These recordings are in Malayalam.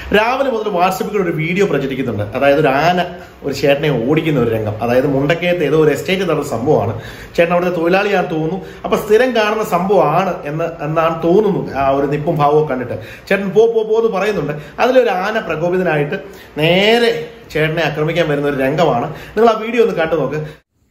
രാവിലെ മുതൽ വാട്സപ്പിൽ ഒരു വീഡിയോ പ്രചരിക്കുന്നുണ്ട് അതായത് ഒരു ആന ഒരു ചേട്ടനെ ഓടിക്കുന്ന ഒരു രംഗം അതായത് മുണ്ടക്കയത്ത് ഏതോ ഒരു എസ്റ്റേറ്റ് നടന്ന സംഭവമാണ് ചേട്ടൻ അവിടുത്തെ തൊഴിലാളിയാണെന്ന് തോന്നുന്നു അപ്പൊ സ്ഥിരം കാണുന്ന സംഭവമാണ് എന്ന് എന്നാണ് തോന്നുന്നു ആ ഒരു നിപ്പും ഭാവവും കണ്ടിട്ട് ചേട്ടൻ പോ പോ പോ എന്ന് പറയുന്നുണ്ട് അതിലൊരു ആന പ്രകോപിതനായിട്ട് നേരെ ചേട്ടനെ ആക്രമിക്കാൻ വരുന്ന ഒരു രംഗമാണ് നിങ്ങൾ ആ വീഡിയോ ഒന്ന് കണ്ടു നോക്ക്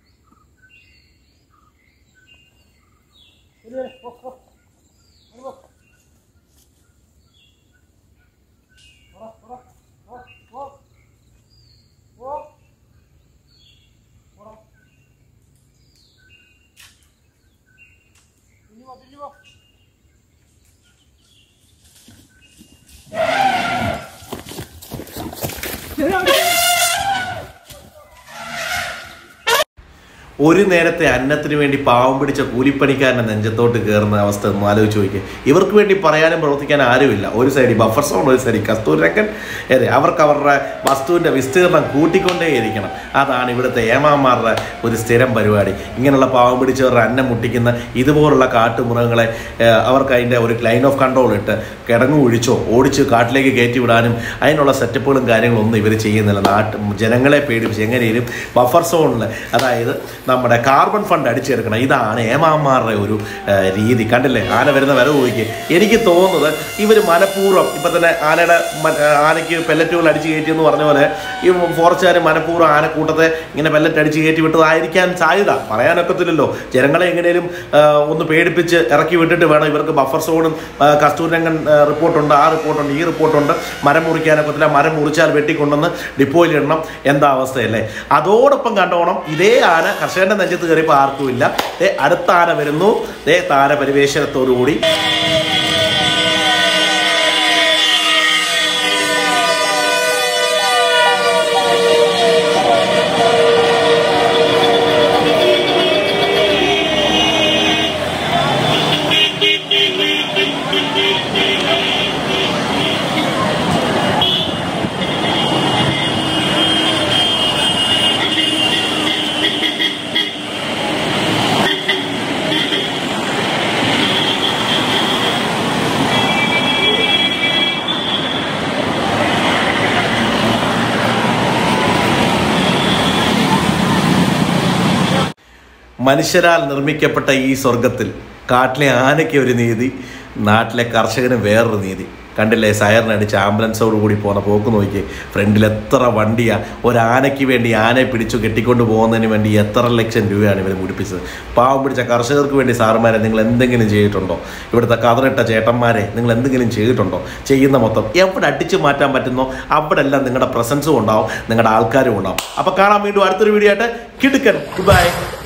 ഒരു നേരത്തെ അന്നത്തിന് വേണ്ടി പാവം പിടിച്ച കൂലിപ്പണിക്കാരന്റെ നെഞ്ചത്തോട്ട് കയറുന്ന അവസ്ഥ ഒന്ന് ആലോചിച്ച് നോക്കിയേ ഇവർക്ക് വേണ്ടി പറയാനും പ്രവർത്തിക്കാനും ആരുമില്ല ഒരു സൈഡിൽ ബഫർ സോൺ ഒരു സൈഡിൽ കസ്തൂരക്കൻ അതെ അവർക്ക് അവരുടെ വസ്തുവിന്റെ വിസ്തീർണം കൂട്ടിക്കൊണ്ടേയിരിക്കണം അതാണ് ഇവിടുത്തെ ഏമാമാരുടെ ഒരു സ്ഥിരം പരിപാടി ഇങ്ങനെയുള്ള പാവം പിടിച്ചവരുടെ അന്നം മുട്ടിക്കുന്ന ഇതുപോലുള്ള കാട്ടുമൃഗങ്ങളെ ഏഹ്, അവർക്ക് അതിൻ്റെ ഒരു ലൈൻ ഓഫ് കൺട്രോൾ ഇട്ട് കിടങ്ങു ഒഴിച്ചോ ഓടിച്ച് കാട്ടിലേക്ക് കയറ്റി വിടാനും അതിനുള്ള സെറ്റപ്പുകളും കാര്യങ്ങളും ഒന്നും ഇവർ ചെയ്യുന്നില്ല നാട്ട് ജനങ്ങളെ പേടിപ്പിച്ച് എങ്ങനെയും ബഫർ സോണിൽ അതായത് നമ്മുടെ കാർബൺ ഫണ്ട് അടിച്ചെടുക്കണം ഇതാണ് ഏമാമാരുടെ ഒരു ഏഹ്, രീതി കണ്ടില്ലേ ആന വരുന്ന വില പോയിക്ക് എനിക്ക് തോന്നുന്നത് ഇവർ മനഃപൂർവ്വം ഇപ്പം തന്നെ ആനയുടെ മ- ആനയ്ക്ക് പെല്ലറ്റുകൾ അടിച്ച് കയറ്റി എന്ന് പറഞ്ഞ പോലെ ഈ ഫോറസ്റ്റുകാർ മനഃപൂർവ്വം ആനക്കൂട്ടത്തെ ഇങ്ങനെ പെല്ലറ്റ് അടിച്ച് കയറ്റി വിട്ടതായിരിക്കാൻ സാധ്യത പറയാനൊക്കത്തില്ലല്ലോ ജനങ്ങളെ എങ്ങനെയും ഒന്ന് പേടിപ്പിച്ച് ഇറക്കി വിട്ടിട്ട് വേണം ഇവർക്ക് ബഫർ സോണും ആ, കസ്തൂരംഗൻ ആ, റിപ്പോർട്ടുണ്ട് ആ റിപ്പോർട്ടുണ്ട് ഈ റിപ്പോർട്ടുണ്ട് മരം മുറിക്കാനൊക്കത്തില്ല മരം മുറിച്ചാൽ വെട്ടിക്കൊണ്ടുവന്ന് ഡിപ്പോയിൽ ഇടണം എന്താ അവസ്ഥയല്ലേ അതോടൊപ്പം കണ്ടോണം ഇതേ ആന കർഷകന്റെ നെഞ്ചത്ത് കയറിയപ്പോൾ ആർക്കുമില്ല ദേ അടുത്ത ആന വരുന്നു ദേ താര പരിവേഷണത്തോടുകൂടി മനുഷ്യരാൽ നിർമ്മിക്കപ്പെട്ട ഈ സ്വർഗത്തിൽ കാട്ടിലെ ആനയ്ക്ക് ഒരു നീതി നാട്ടിലെ കർഷകന് വേറൊരു നീതി കണ്ടില്ലേ സയറിനടിച്ച് ആംബുലൻസോട് കൂടി പോകുന്ന പോക്ക് നോക്കി ഫ്രണ്ടിൽ എത്ര വണ്ടിയാ ഒരാനയ്ക്ക് വേണ്ടി ആനയെ പിടിച്ചു കെട്ടിക്കൊണ്ട് പോകുന്നതിന് വേണ്ടി എത്ര ലക്ഷം രൂപയാണ് ഇവർ മുടിപ്പിച്ചത് പാവം പിടിച്ച കർഷകർക്ക് വേണ്ടി സാറുമാരെ നിങ്ങൾ എന്തെങ്കിലും ചെയ്തിട്ടുണ്ടോ ഇവിടുത്തെ കതറിട്ട ചേട്ടന്മാരെ നിങ്ങൾ എന്തെങ്കിലും ചെയ്തിട്ടുണ്ടോ ചെയ്യുന്ന മൊത്തം എവിടെ അടിച്ചു മാറ്റാൻ പറ്റുന്നോ അവിടെ എല്ലാം നിങ്ങളുടെ പ്രസൻസും ഉണ്ടാവും നിങ്ങളുടെ ആൾക്കാരും ഉണ്ടാവും അപ്പോൾ കാണാൻ വീണ്ടും അടുത്തൊരു വീഡിയോ ആയിട്ട് കിടുക്കൻ ഗുഡ് ബൈ